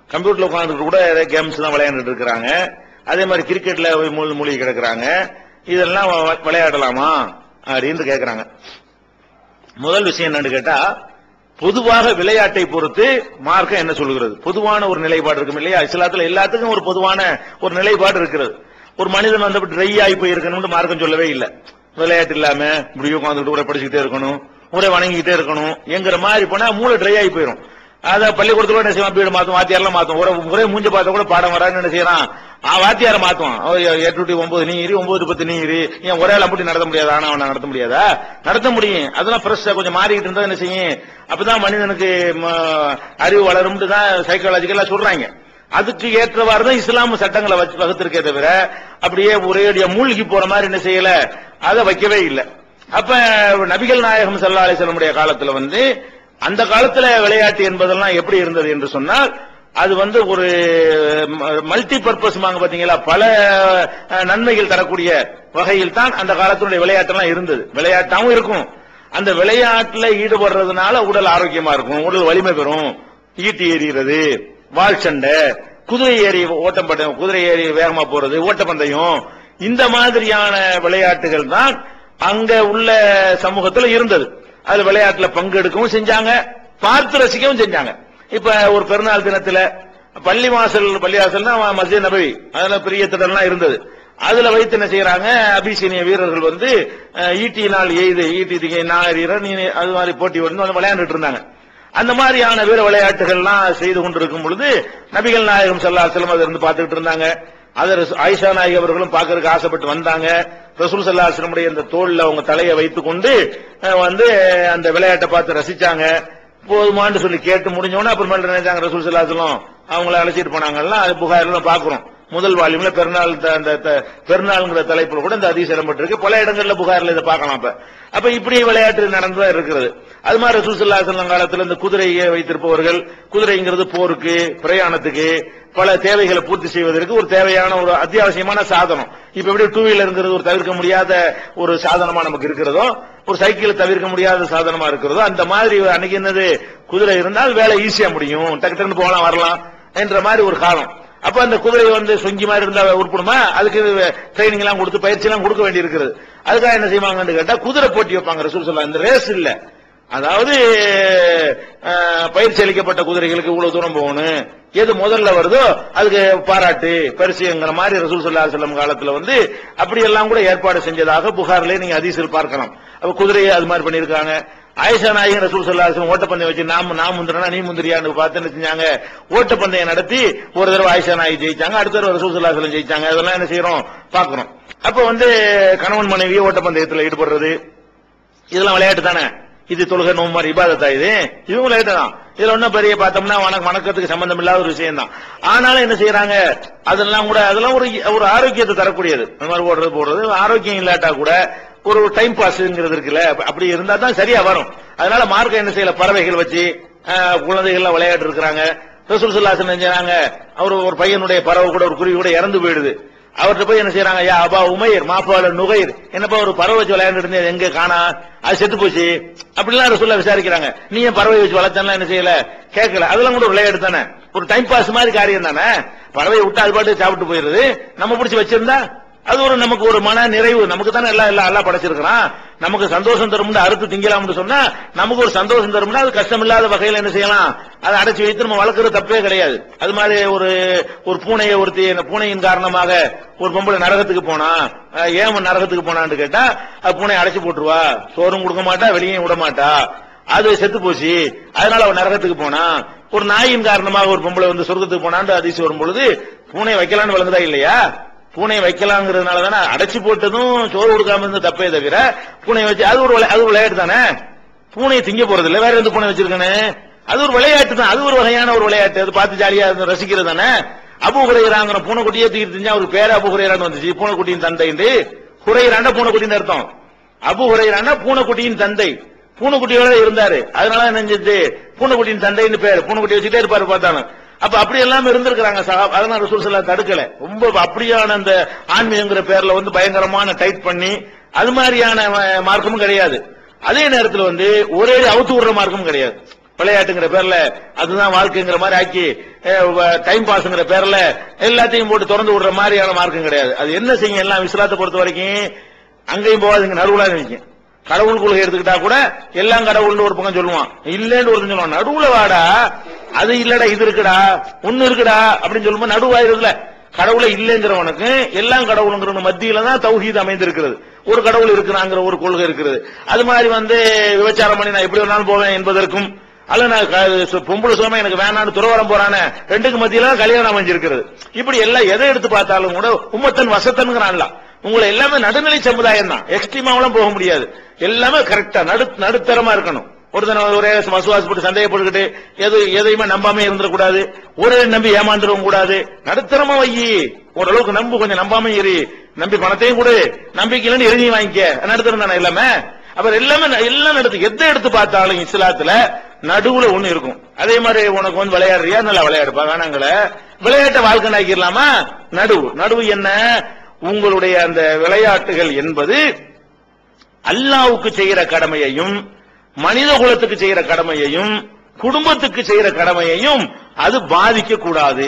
கம்ப்யூட்டர்ல உட்காந்துட்டு கூட கேம்ஸ் தான் விளையாண்டுட்டு இருக்கிறாங்க அதே மாதிரி கிரிக்கெட்ல போய் மூழ்கி மூழ்கி கிடக்குறாங்க இதெல்லாம் வ- விளையாடலாமா அப்படின்னு கேக்குறாங்க முதல் விஷயம் என்னன்னு கேட்டா பொதுவாக விளையாட்டை பொறுத்து மார்க்கம் என்ன சொல்கிறது பொதுவான ஒரு நிலைப்பாடு இருக்கும் இல்லையா இஸ்லாத்துல எல்லாத்துக்கும் ஒரு பொதுவான ஒரு நிலைப்பாடு இருக்கிறது ஒரு மனிதன் வந்து ட்ரை ஆகி போய் இருக்கணும்னு மார்க்கம் சொல்லவே இல்லை விளையாட்டு இல்லாம இப்படி உட்காந்துட்டு கூட படிச்சுக்கிட்டே இருக்கணும் ஒரே வணங்கிக்கிட்டே இருக்கணும் என்கிற மாதிரி போனா மூளை ட்ரை ஆகி போயிடும் அத பள்ளிக்கூடத்துல என்ன செய்வான் வீடு மாத்தும் வாத்தியாரெல்லாம் மாத்தும் ஒரே ஒரே மூஞ்ச பார்த்தா கூட பாடம் வரான்னு என்ன செய்யறான் அவன் வாத்தியார மாத்துவான் அவன் எட்டு டு ஒன்பது நீ இரு ஒன்பது டு பத்து நீ இரு ஏன் ஒரே ஆள் அப்படி நடத்த முடியாதா ஆனா அவனை நடத்த முடியாதா நடத்த முடியும் அதெல்லாம் ஃப்ரெஷ்ஷா கொஞ்சம் மாறிக்கிட்டு இருந்தா என்ன செய்யும் அப்பதான் மனிதனுக்கு ம, அறிவு வளரும்னு தான் சைக்காலஜிக்கலா சொல்றாங்க அதுக்கு ஏற்றவாறு தான் இஸ்லாம் சட்டங்களை வச்சு வகுத்திருக்கே தவிர அப்படியே ஒரேடியா மூழ்கி போற மாதிரி என்ன செய்யல அதை வைக்கவே இல்லை அப்ப நபிகள் நாயகம் ஸல்லல்லாஹு அலைஹி வஸல்லமுடைய காலத்துல வந்து அந்த காலத்துல விளையாட்டு என்பதெல்லாம் எப்படி இருந்தது என்று சொன்னால் அது வந்து ஒரு மல்டி பர்பஸ் பாத்தீங்களா பல அஹ், நன்மைகள் தரக்கூடிய வகையில் தான் அந்த காலத்தினுடைய விளையாட்டெல்லாம் இருந்தது விளையாட்டாவும் இருக்கும் அந்த விளையாட்டுல ஈடுபடுறதுனால உடல் ஆரோக்கியமா இருக்கும் உடல் வலிமை பெறும் ஈட்டி எறிகிறது வால் சண்டை குதிரை ஏறி ஓட்டம் பந்தயம் குதிரை ஏறி வேகமா போறது ஓட்டப்பந்தயம் இந்த மாதிரியான விளையாட்டுகள் தான் அங்க உள்ள சமூகத்துல இருந்தது அது விளையாட்டுல பங்கெடுக்கவும் செஞ்சாங்க பார்த்து ரசிக்கவும் செஞ்சாங்க இப்ப ஒரு பெருநாள் தினத்துல பள்ளி வாசல் பள்ளி வாசல்னா மஸ்ஜித் நபவி அதுல பெரிய திடல்லாம் இருந்தது அதுல வைத்து என்ன செய்யறாங்க அபிசீனிய வீரர்கள் வந்து அஹ், ஈட்டியினால் எய்து ஈட்டி திகை நான் எறிகிற நீ அது மாதிரி போட்டி வந்து வந்து விளையாண்டுட்டு இருந்தாங்க அந்த மாதிரியான வீர விளையாட்டுகள்லாம் செய்து கொண்டிருக்கும் பொழுது நபிகள் நாயகம் ஸல்லல்லாஹு அலைஹி வஸல்லம் அதை இருந்து பார்த்துக்கிட்டு இருந்தாங்க அதை ரசூ- ஆயிஷா நாயகி அவர்களும் பார்க்கறதுக்கு ஆசைப்பட்டு வந்தாங்க ரசூல் ஸல்லல்லாஹு அலைஹி வஸல்லமுடைய அந்த தோல்ல அவங்க தலையை வைத்துக் கொண்டு அஹ், வந்து அந்த விளையாட்டை பார்த்து ரசிச்சாங்க போதுமான்னு சொல்லி கேட்டு முடிஞ்சோடனே அப்புறமேல நினைச்சாங்க ரசூல் ஸல்லல்லாஹு அலைஹி வஸல்லம் அவங்கள அழைச்சிட்டு போனாங்கல்லாம் அது புகாரில் பாக்குறோம் முதல் வால்யூம்ல பெருநாள் த- அந்த த- பெருநாள்ங்கிற தலைப்புல கூட இந்த அதிசயம் இடம்பெற்றிருக்கு பல இடங்கள்ல புகார்ல இதை பார்க்கலாம் அப்ப அப்ப இப்படி விளையாட்டு நடந்துதான் இருக்கிறது அது மாதிரி ரசூல் ஸல்லல்லாஹு அலைஹி வஸல்லம் காலத்துல இந்த குதிரையை வைத்திருப்பவர்கள் குதிரைங்கிறது போருக்கு பிரயாணத்துக்கு பல தேவைகளை பூர்த்தி செய்வதற்கு ஒரு தேவையான ஒரு அத்தியாவசியமான சாதனம் இப்ப எப்படி டூ வீலருங்கிறது ஒரு தவிர்க்க முடியாத ஒரு சாதனமா நமக்கு இருக்கிறதோ ஒரு சைக்கிள் தவிர்க்க முடியாத சாதனமா இருக்கிறதோ அந்த மாதிரி அன்னைக்கு என்னது குதிரை இருந்தால் வேலை ஈஸியா முடியும் டக்கு டக்குன்னு போகலாம் வரலாம் என்ற மாதிரி ஒரு காலம் அப்ப அந்த குதிரை வந்து சொங்கி மாதிரி இருந்தா உருப்படுமா அதுக்கு ட்ரைனிங் எல்லாம் கொடுத்து பயிற்சி எல்லாம் கொடுக்க வேண்டி இருக்கிறது அதுக்காக என்ன செய்வாங்கன்னு கேட்டா குதிரை போட்டி வைப்பாங்க ரசூல் சொல்லலாம் இந்த ரேஸ் இல்ல அதாவது அஹ், பயிற்சி அளிக்கப்பட்ட குதிரைகளுக்கு இவ்வளவு தூரம் போகணும் எது முதல்ல வருதோ அதுக்கு பாராட்டு பரிசுங்கிற மாதிரி ரசூல் சல்லா செல்லம் காலத்துல வந்து அப்படி எல்லாம் கூட ஏற்பாடு செஞ்சதாக புகார்ல நீங்க அதிசல் பார்க்கலாம் அப்ப குதிரையை அது மாதிரி பண்ணிருக்காங்க ஆயிஷா நாயகன் ரசூல் சல்லா செல்லம் ஓட்டப்பந்தயம் வச்சு நாம் நான் முந்திரனா நீ முந்திரியான்னு பார்த்து என்ன செஞ்சாங்க ஓட்டப்பந்தயம் நடத்தி ஒரு தடவை ஆயிஷா நாயகி ஜெயிச்சாங்க அடுத்த தடவை ரசூல் சல்லா செல்லம் ஜெயிச்சாங்க அதெல்லாம் என்ன செய்யறோம் பாக்குறோம் அப்ப வந்து கணவன் மனைவி ஓட்டப்பந்தயத்துல ஈடுபடுறது இதெல்லாம் விளையாட்டு தானே இது தொழுகை நோம்பு மாதிரி இபாதத்தா இது இதுவும் விளையாட்டு தான் இதுல ஒன்னும் பெரிய பார்த்தோம்னா வணக்க வணக்கத்துக்கு சம்பந்தம் இல்லாத ஒரு விஷயம் தான் ஆனாலும் என்ன செய்யறாங்க அதெல்லாம் கூட அதெல்லாம் ஒரு ஒரு ஆரோக்கியத்தை தரக்கூடியது அந்த மாதிரி ஓடுறது போடுறது ஆரோக்கியம் இல்லாட்டா கூட ஒரு டைம் பாஸ்ங்கிறது இருக்குல்ல அப்ப- அப்படி இருந்தா தான் சரியா வரும் அதனால மார்க்கம் என்ன செய்யல பறவைகள் வச்சு ஆஹ், குழந்தைகள்லாம் விளையாட்டு இருக்கிறாங்க ரசூல் சுல்லாசன் செஞ்சாங்க அவர் ஒரு பையனுடைய பறவை கூட ஒரு குருவி கூட இறந்து போயிடுது அவர்கிட்ட போய் என்ன செய்யறாங்க யா அபா உமைர் மாப்பாளர் நுகைர் என்னப்பா ஒரு பறவை வச்சு விளையாண்டு இருந்தேன் எங்க காணா அது செத்து போச்சு அப்படிலாம் சொல்ல விசாரிக்கிறாங்க நீ ஏன் பறவை வச்சு வளர்த்தலாம் என்ன செய்யல கேட்கல அதெல்லாம் கூட ஒரு விளையாட்டு தானே ஒரு டைம் பாஸ் மாதிரி காரியம் தானே பறவையை விட்டு அது பாட்டு சாப்பிட்டு போயிருது நம்ம பிடிச்சி வச்சிருந்தா அது ஒரு நமக்கு ஒரு மன நிறைவு நமக்கு தானே எல்லாம் எல்லாம் எல்லாம் படைச்சிருக்கிறான் நமக்கு சந்தோஷம் தரும்னு அறுத்து திங்கலாம்னு சொன்னா நமக்கு ஒரு சந்தோஷம் தரும்னா அது கஷ்டம் இல்லாத வகையில் என்ன செய்யலாம் அதை அடைச்சு வைத்து நம்ம வளர்க்கறது தப்பே கிடையாது அது மாதிரி ஒரு ஒரு பூனையை ஒருத்தி அந்த பூனையின் காரணமாக ஒரு பொம்பளை நரகத்துக்கு போனா அஹ், ஏன் அவன் நரகத்துக்கு போனான்னு கேட்டா அது பூனையை அடைச்சு போட்டுருவா சோறும் கொடுக்க மாட்டா வெளியே விட மாட்டா அது செத்து போச்சு அதனால அவன் நரகத்துக்கு போனா ஒரு நாயின் காரணமாக ஒரு பொம்பளை வந்து சொர்க்கத்துக்கு போனான்னு அதிசயம் வரும் பொழுது பூனை வைக்கலாம்னு விளங்குதா இல்லையா பூனை வைக்கலாங்கிறதுனால தானே அடைச்சு போட்டதும் சோறு கொடுக்காம இருந்த தப்பே தவிர பூனை வச்சு அது ஒரு விளை- அது ஒரு விளையாட்டு தானே பூனையை திங்க போறது இல்ல வேற எந்த பூனை வச்சிருக்கானே அது ஒரு விளையாட்டு தான் அது ஒரு வகையான ஒரு விளையாட்டு அது பார்த்து ஜாலியா இருந்து ரசிக்கிறது தானே அபு குறையிறாங்கிற பூனைக்குட்டியே தூக்கிட்டு தெரிஞ்சா அவருக்கு பேர் அபு குறையிறான்னு வந்துச்சு பூனைக்குட்டியின் தந்தை குறையிறாண்ட பூனைக்குட்டின்னு அர்த்தம் அபு குறையிறான்னா பூனைக்குட்டியின் தந்தை பூனைக்குட்டியோட இருந்தாரு அதனால என்ன செஞ்சது பூனைக்குட்டியின் தந்தைன்னு பேர் பூனைக்குட்டி வச்சுட்டே இருப்பாரு பார்த்தாலும் அப்ப அப்படி எல்லாம் இருந்திருக்கிறாங்க சஹாப் அதெல்லாம் ரசூல் ஸல்லல்லாஹு தடுக்கல ரொம்ப அப்படியான அந்த ஆன்மீகங்கிற பேர்ல வந்து பயங்கரமான டைட் பண்ணி அது மாதிரியான அஹ், மார்க்கமும் கிடையாது அதே நேரத்தில் வந்து ஒரே அவுத்து விடுற மார்க்கமும் கிடையாது விளையாட்டுங்கிற பேர்ல அதுதான் வாழ்க்கைங்கிற மாதிரி ஆக்கி டைம் பாஸ்ங்கிற பேர்ல எல்லாத்தையும் போட்டு திறந்து விடுற மாதிரியான மார்க்கம் கிடையாது அது என்ன செய்யும் எல்லாம் இஸ்லாத்தை பொறுத்த வரைக்கும் அங்கேயும் போகாதுங்க நடுவுல நிற்கும் கடவுள் கொள்கை எடுத்துக்கிட்டா கூட எல்லாம் கடவுள்னு ஒரு பக்கம் சொல்லுவான் இல்லன்னு ஒருத்தன் சொல்லுவான் நடுவுல வாடா அது இல்லடா இது இருக்குடா ஒண்ணு இருக்குடா அப்படின்னு சொல்லும்போது நடுவாயிருதுல கடவுளை இல்லைங்கிறவனுக்கு எல்லாம் கடவுளுங்கிற மத்தியில தான் தௌஹீத் அமைந்திருக்கிறது ஒரு கடவுள் இருக்கிறாங்கிற ஒரு கொள்கை இருக்கிறது அது மாதிரி வந்து விபச்சாரம் பண்ணி நான் எப்படி வேணாலும் போவேன் என்பதற்கும் அல்ல நான் க- சு- பொம்பளை சுகமா எனக்கு வேணான்னு துறவரம் போறானே ரெண்டுக்கு மத்தியில தான் கல்யாணம் அமைஞ்சிருக்கிறது இப்படி எல்லாம் எதை எடுத்து பார்த்தாலும் கூட உம்மத்தன் வசத்தன்கிறான்ல உங்களை எல்லாமே நடுநிலை சமுதாயம் தான் எக்ஸ்ட்ரீமாவெல்லாம் போக முடியாது எல்லாமே கரெக்டா நடு நடுத்தரமா இருக்கணும் ஒருத்தன ஒரே வசுவாசப்பட்டு சந்தேகப்பட்டுக்கிட்டு எது எதையுமே நம்பாம இருந்துடக்கூடாது ஒரே நம்பி ஏமாந்துடவும் கூடாது நடுத்தரமா வை ஓரளவுக்கு நம்பு கொஞ்சம் நம்பாம இரு நம்பி பணத்தையும் கொடு நம்பிக்கையில எழுதியும் வாங்கிக்க நடுத்தரம் தானே எல்லாமே அப்புறம் எல்லாமே ந- எல்லாம் நடத்து எதை எடுத்து பார்த்தாலும் இஸ்லாத்துல நடுவுல ஒண்ணு இருக்கும் அதே மாதிரி உனக்கு வந்து விளையாடுறியா நல்லா விளையாடுப்பா வேணாங்கள விளையாட்டை வாழ்க்கை ஆக்கிடலாமா நடுவு நடுவு என்ன உங்களுடைய அந்த விளையாட்டுகள் என்பது அல்லாவுக்கு செய்யற கடமையையும் மனித குலத்துக்கு செய்யற கடமையையும் குடும்பத்துக்கு செய்யற கடமையையும் அது பாதிக்க கூடாது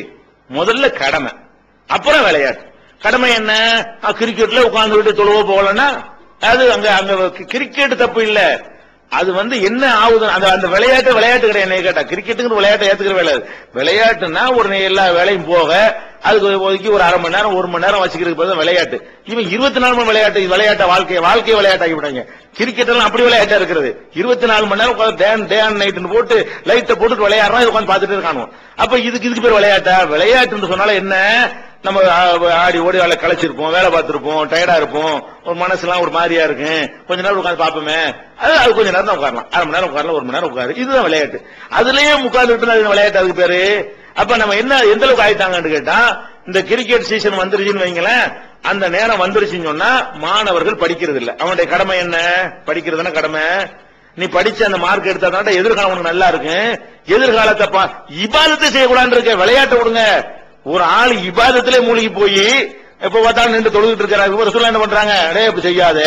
முதல்ல கடமை அப்புறம் விளையாட்டு கடமை என்ன அஹ், கிரிக்கெட்ல உட்கார்ந்துகிட்டு தொழுவ போகலன்னா அது அங்க அங்க கிரிக்கெட் தப்பு இல்ல அது வந்து என்ன ஆகுது அந்த அந்த விளையாட்டு விளையாட்டு கிடையாது என்ன கேட்டா கிரிக்கெட்டுங்கிற விளையாட்டை ஏத்துக்கிற வேலை அது. விளையாட்டுன்னா ஒரு நே- எல்லா வேலையும் போக அதுக்கு ஒதுக்கி ஒரு அரை மணி நேரம் ஒரு மணி நேரம் வச்சுக்கிறதுக்கு பதிலா விளையாட்டு இவன் இருபத்தி நாலு மணி விளையாட்டு இது விளையாட்ட வாழ்க்கை வாழ்க்கையை விளையாட்டாக்கி விடாங்க கிரிக்கெட் எல்லாம் அப்படி விளையாட்டா இருக்கிறது இருபத்தி நாலு மணி நேரம் உட்கார்ந்து டே டே அண்ட் நைட்னு போட்டு லைட்டை போட்டுட்டு விளையாடுறான் இது உட்காந்து பார்த்துட்டு இருக்கானு அப்ப இதுக்கு இதுக்கு பேர் விளையாட்டா விளையாட்டுன்னு சொன்னால என்ன நம்ம ஆ- ஆடி ஓடி வேலை களைச்சிருப்போம் வேலை பார்த்திருப்போம் டயர்டா இருப்போம் ஒரு மனசுலாம் ஒரு மாதிரியா இருக்கும் கொஞ்ச நேரம் உட்காந்து பார்ப்போமே அது அது கொஞ்ச நேரம் தான் உட்காரலாம் அரை மணி நேரம் உட்காரலாம் ஒரு மணி நேரம் உட்காரு இதுதான் விளையாட்டு அதுலயே உட்கார்ந்துட்டு அது விளையாட்டு அதுக்கு பேரு அப்ப நம்ம என்ன எந்த அளவுக்கு ஆயிட்டாங்கன்னு கேட்டா இந்த கிரிக்கெட் சீசன் வந்துருச்சுன்னு வைங்களேன் அந்த நேரம் வந்துருச்சுன்னு சொன்னா மாணவர்கள் படிக்கிறது இல்ல அவனுடைய கடமை என்ன படிக்கிறதுனா கடமை நீ படிச்சு அந்த மார்க் எடுத்தா தான் எதிர்காலம் உனக்கு நல்லா இருக்கு எதிர்காலத்தை பா இபாதத்தை செய்யக்கூடாதுன்னு இருக்க விளையாட்டு விடுங்க ஒரு ஆள் இபாதத்திலே மூழ்கி போய் எப்ப பார்த்தாலும் நின்று தொழுதுட்டு இருக்கிறாங்க ஒரு சொல்ல என்ன பண்றாங்க டேய் அப்படி செய்யாதே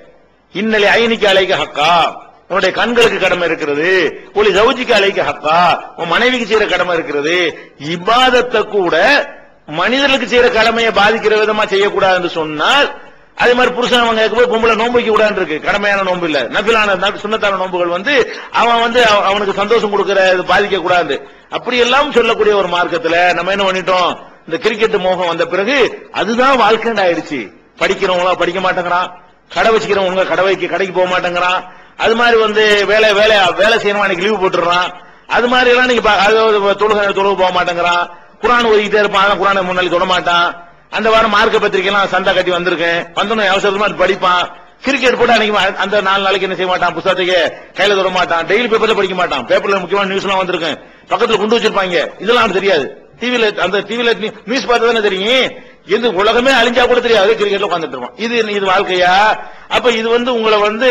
இன்னலை ஐனிக்கு அலைக்கு ஹக்கா உன்னுடைய கண்களுக்கு கடமை இருக்கிறது ஒளி ஜவுஜிக்கு அலைக்கு ஹக்கா உன் மனைவிக்கு செய்யற கடமை இருக்கிறது இபாதத்தை கூட மனிதர்களுக்கு செய்யற கடமையை பாதிக்கிற விதமா செய்யக்கூடாதுன்னு சொன்னால் அதே மாதிரி புருஷன் அவங்க கேட்கும்போது பொம்பளை நோன்பு வைக்க கூடாதுன்னு இருக்கு கடமையான நோன்பு இல்ல நபிலான நபி- சுன்னத்தான நோன்புகள் வந்து அவன் வந்து அவ- அவனுக்கு சந்தோஷம் கொடுக்கிற இது பாதிக்க கூடாது அப்படி எல்லாம் சொல்லக்கூடிய ஒரு மார்க்கத்துல நம்ம என்ன பண்ணிட்டோம் இந்த கிரிக்கெட் மோகம் வந்த பிறகு அதுதான் வாழ்க்கைன்னு ஆயிடுச்சு படிக்கிறவங்களா படிக்க மாட்டேங்கிறான் கடை வச்சுக்கிறவங்க கடை வைக்க கடைக்கு போக மாட்டேங்கிறான் அது மாதிரி வந்து வேலை வேலை வேலை செய்யணும் அன்னைக்கு லீவு போட்டுறான் அது மாதிரி எல்லாம் நீங்க பா- அதாவது தொழுகை தொழுக போக மாட்டேங்கிறான் குரான் ஓதிக்கிட்டே இருப்பான் ஆனா குரானை முன்னாடி தொட மாட்டான் அந்த வாரம் மார்க்க பத்திரிக்கை எல்லாம் சந்தா கட்டி வந்திருக்கேன் வந்தோன்னு அவசரமா அது படிப்பான் கிரிக்கெட் போட்டு அன்னைக்கு மா- அந்த நாலு நாளைக்கு என்ன செய்ய மாட்டான் புத்தகத்துக்கு கையில தொட மாட்டான் டெய்லி பேப்பர்ல படிக்க மாட்டான் பேப்பர்ல முக்கியமான நியூஸ் எல்லாம் வந்திருக்கேன் பக்கத்துல கொண்டு வச்சிருப்பாங்க இதெல்லாம் அவனுக்கு தெரியாது டிவில அந்த டிவில நியூஸ் பார்த்தா தானே தெரியும் எந்த உலகமே அழிஞ்சா கூட தெரியாது கிரிக்கெட்ல உட்காந்துட்டு இருப்பான் இது இது வாழ்க்கையா அப்ப இது வந்து உங்களை வந்து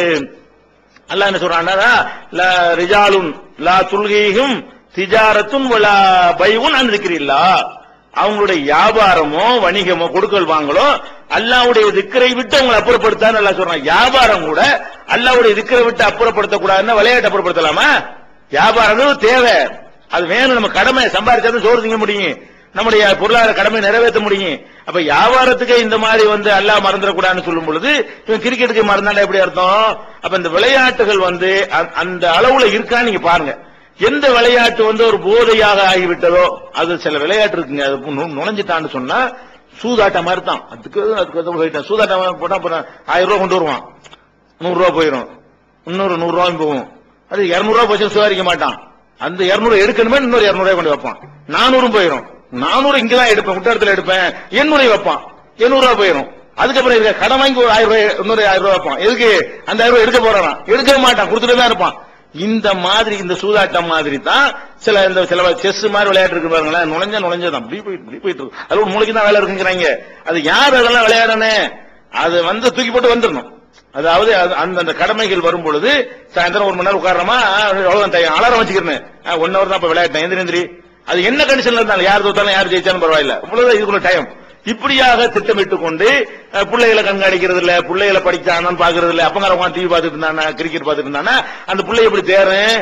அல்லாஹ் என்ன சொல்றான்னா லா ரிஜாலுன் லா துல்கீஹும் திஜாரத்துன் வலா பைவுன் அன்றிருக்கிறீல்லா அவங்களுடைய வியாபாரமோ வணிகமோ கொடுக்கல் வாங்கலோ அல்லாவுடைய திக்கரை விட்டு அவங்களை அப்புறப்படுத்தான்னு அல்லாஹ் சொல்றான் வியாபாரம் கூட அல்லாவுடைய திக்கரை விட்டு அப்புறப்படுத்த கூடாதுன்னா விளையாட்டு அப்புறப்படுத்தலாமா வியாபாரம் தேவை அது வேணும் நம்ம கடமை சம்பாதிச்சாதான் சோறு திங்க முடியும் நம்முடைய பொருளாதார கடமை நிறைவேற்ற முடியும் அப்ப வியாபாரத்துக்கு இந்த மாதிரி வந்து அல்லாஹ் மறந்துடக்கூடாதுன்னு சொல்லும் பொழுது இவன் கிரிக்கெட்டுக்கு மறந்தாண்டா எப்படி அர்த்தம் அப்ப இந்த விளையாட்டுகள் வந்து அ- அந்த அளவுல இருக்கான்னு நீங்க பாருங்க எந்த விளையாட்டு வந்து ஒரு போதையாக ஆகிவிட்டதோ அது சில விளையாட்டு இருக்குங்க அது நு- நுழைஞ்சிட்டான்னு சொன்னா சூதாட்டம் மாதிரி தான் அதுக்கு அதுக்கு அது போயிட்டான் சூதாட்டம் போட்டா அப்புறம் ஆயிரம் ரூபாய் கொண்டு வருவான் நூறு ரூபாய் போயிடும் இன்னொரு நூறு ரூபாயும் போகும் அது இருநூறு ரூபாய் போச்சு சுதாரிக்க மாட்டான் அந்த இருநூறு எடுக்கணுமே இன்னொரு இருநூறு ரூபாய் கொண்டு வைப்பான் நானூறும் போயிடும் நானூறு இங்கதான் எடுப்பேன் குட்டடத்துல எடுப்பேன் எண்ணூறு வைப்பான் எண்ணூறு ரூபாய் போயிடும் அதுக்கப்புறம் இருக்க கடன் வாங்கி ஒரு ஆயிரம் ரூபாய் இன்னொரு ஆயிரம் ரூபாய் வைப்பான் எதுக்கு அந்த ஆயிரம் ரூபாய் எடுக்க போறான் எடுக்க மாட்டான் கொடுத்துட்டு தான் இருப்பான் இந்த மாதிரி இந்த சூதாட்டம் மாதிரி தான் சில இந்த சில செஸ் மாதிரி விளையாட்டு இருக்கு பாருங்களேன் நுழைஞ்ச நுழைஞ்சதான் இப்படி போயிட்டு இப்படி போயிட்டு இருக்கு அது ஒரு மூளைக்கு தான் வேலை இருக்குங்கிறாங்க அது யார் அதெல்லாம் விளையாடணும் அது வந்து தூக்கி போட்டு வந்துடணும் அதாவது அது- அந்த அந்த கடமைகள் வரும் பொழுது சாயந்தரம் ஒரு மணி நேரம் உட்காரமா அவ்வளவுதான் டைம் அலாரம் வச்சுக்கிறேன் ஒன் ஹவர் தான் இப்ப விளையாட்டேன் எந்திரி எந்திரி அது என்ன கண்டிஷன்ல இருந்தாலும் யார் தோத்தாலும் யார் ஜெயிச்சாலும் பரவாயில்ல இவ்வளவுதான் இதுக்குள்ள டைம் இப்படியாக திட்டமிட்டு கொண்டு அஹ், பிள்ளைகளை கண்காணிக்கிறது இல்ல பிள்ளைகளை படிச்சானான்னு பாக்குறது இல்ல அப்பங்கார உட்காந்து டிவி பார்த்துட்டு இருந்தானா கிரிக்கெட் பார்த்துட்டு இருந்தானா அந்த பிள்ளை எப்படி தேரும்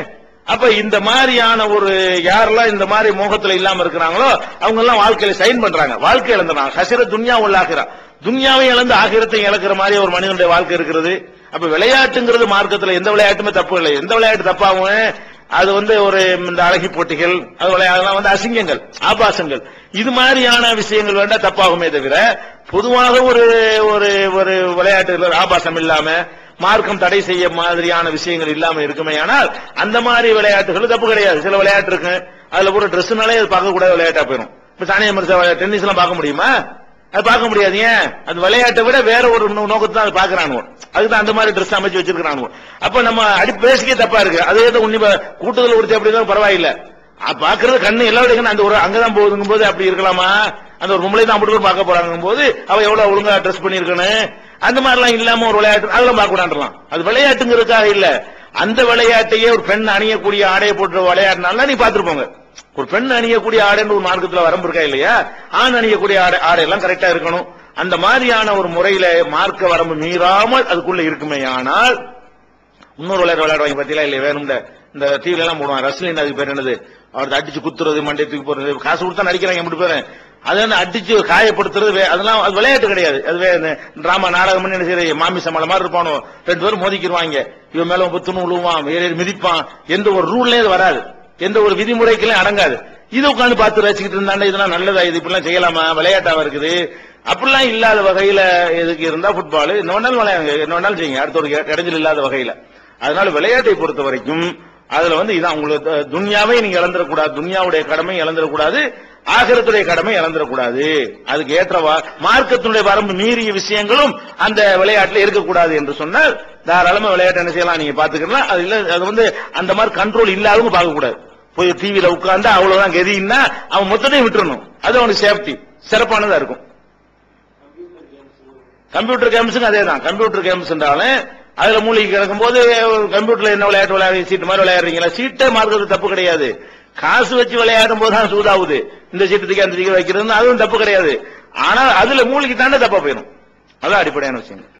அப்ப இந்த மாதிரியான ஒரு யாரெல்லாம் இந்த மாதிரி மோகத்துல இல்லாம இருக்கிறாங்களோ அவங்க எல்லாம் வாழ்க்கையில சைன் பண்றாங்க வாழ்க்கை இழந்துறாங்க ஹசிர துன்யா உள்ளாகிறா துன்யாவை இழந்து ஆகிரத்தை இழக்கிற மாதிரி ஒரு மனிதனுடைய வாழ்க்கை இருக்கிறது அப்ப விளையாட்டுங்கிறது மார்க்கத்துல எந்த விளையாட்டுமே தப்பு இல்லை எந்த விளையாட்டு தப்பாகும் அது வந்து ஒரு இந்த அழகி போட்டிகள் அது விளையா- அதெல்லாம் வந்து அசிங்கங்கள் ஆபாசங்கள் இது மாதிரியான விஷயங்கள் வேண்டா தப்பாகுமே தவிர பொதுவாக ஒரு ஒரு ஒரு விளையாட்டு ஆபாசம் இல்லாம மார்க்கம் தடை செய்ய மாதிரியான விஷயங்கள் இல்லாம இருக்குமே ஆனால் அந்த மாதிரி விளையாட்டுகள் தப்பு கிடையாது சில விளையாட்டு இருக்கு அதுல கூட ட்ரெஸ்னாலே அது பார்க்க கூடாத விளையாட்டா போயிடும் இப்ப சானியா மிர்சா டென்னிஸ் எல்லாம் பார்க்க முடியுமா அது பார்க்க முடியாது ஏன் அது விளையாட்டை விட வேற ஒரு நோ- நோக்கத்தை தான் அது பாக்குறானுவோ அதுதான் அந்த மாதிரி ட்ரெஸ் அமைச்சு வச்சிருக்கானுவோ அப்ப நம்ம அடி பேசிக்கே தப்பா இருக்கு அதே தான் உன்னி கூட்டத்தில் ஒருத்தி அப்படி இருந்தாலும் பரவாயில்ல அ, பாக்குறது கண்ணு எல்லாருடைய கண்ணு அந்த ஒரு அங்கதான் போகுதுங்கும் போது அப்படி இருக்கலாமா அந்த ஒரு மும்பளை தான் அப்படி பார்க்க போறாங்க போது அவ எவ்வளவு ஒழுங்கா ட்ரெஸ் பண்ணிருக்கணும் அந்த மாதிரிலாம் இல்லாம ஒரு விளையாட்டு அதெல்லாம் பார்க்க கூடாதுலாம் அது விளையாட்டுங்கிறதுக்காக இல்ல அந்த விளையாட்டையே ஒரு பெண் அணியக்கூடிய ஆடையை போட்டு விளையாடினால நீ பாத்துருப்போங்க ஒரு பெண் அணியக்கூடிய ஆடைன்னு ஒரு மார்க்கத்துல வரம்பு இருக்கா இல்லையா ஆண் அணியக்கூடிய ஆடை ஆடை எல்லாம் கரெக்டா இருக்கணும் அந்த மாதிரியான ஒரு முறையில மார்க்க வரம்பு மீறாமல் அதுக்குள்ள இருக்குமே ஆனால் இன்னொரு விளையாட்டு விளையாடுவாங்க பத்தியெல்லாம் இல்லையா வேணும் இந்த இந்த டிவில எல்லாம் போடுவாங்க ரஸ்லின் அதுக்கு பேர் என்னது அவர் அடிச்சு குத்துறது மண்டை தூக்கி போடுறது காசு கொடுத்தா நடிக்கிறாங்க எப்படி பேரு அது வந்து அடிச்சு காயப்படுத்துறது வே- அதெல்லாம் அது விளையாட்டு கிடையாது அதுவே டிராமா நாடகம் பண்ணி என்ன செய்யறது மாமி சம்பளம் மாதிரி இருப்பானோ ரெண்டு பேரும் மோதிக்கிடுவாங்க இவன் மேல புத்துணு விழுவான் ஏறி ஏறி மிதிப்பான் எந்த ஒரு ரூல்லையும் அது வராது எந்த ஒரு விதிமுறைக்கெல்லாம் அடங்காது இதை உட்காந்து பார்த்து ரசிக்கிட்டு இருந்தாண்டா இதெல்லாம் நல்லதா இது இப்படிலாம் செய்யலாமா விளையாட்டாவா இருக்குது அப்படிலாம் இல்லாத வகையில எதுக்கு இருந்தா ஃபுட்பால் இன்னொன்னாலும் விளையாடுங்க இன்னொன்னாலும் செய்யுங்க அடுத்த ஒரு இடைஞ்சல் இல்லாத வகையில அதனால விளையாட்டை பொறுத்த வரைக்கும் அதுல வந்து இதான் உங்களுக்கு து- துன்யாவை நீங்க இழந்துடக்கூடாது துன்யாவுடைய கடமை இழந்துடக்கூடாது ஆகிரத்துடைய கடமை இழந்துடக்கூடாது அதுக்கு ஏற்றவா மார்க்கத்தினுடைய வரம்பு மீறிய விஷயங்களும் அந்த விளையாட்டுல இருக்கக்கூடாது என்று சொன்னால் தாராளமா விளையாட்டு என்ன செய்யலாம் நீங்க பாத்துக்கலாம் அது இல்ல அது வந்து அந்த மாதிரி கண்ட்ரோல் இல்லாதவங்க பார்க்க கூடாது போய் டிவியில உட்கார்ந்தா அவ்வளவுதான் கதின்னா அவன் மொத்தத்தையும் விட்டுறணும் அது அவனுக்கு சேஃப்டி சிறப்பானதா இருக்கும் கம்ப்யூட்டர் கேம்ஸுக்கும் அதே தான் கம்ப்யூட்டர் கேம்ஸ் என்றாலும் அதுல மூழ்கி கிடக்கும் போது கம்ப்யூட்டர்ல என்ன விளையாட்டு விளையாடுறீங்க சீட்டு மாதிரி விளையாடுறீங்களா சீட்டே மார்க்கிறது தப்பு கிடையாது காசு வச்சு விளையாடும் போது தான் சூதாகுது இந்த சீட்டுக்கு அந்த சீட்டு வைக்கிறது அதுவும் தப்பு கிடையாது ஆனால் அதுல மூழ்கி தானே தப்பா போயிடும் அதான் அடிப்படையான விஷயம்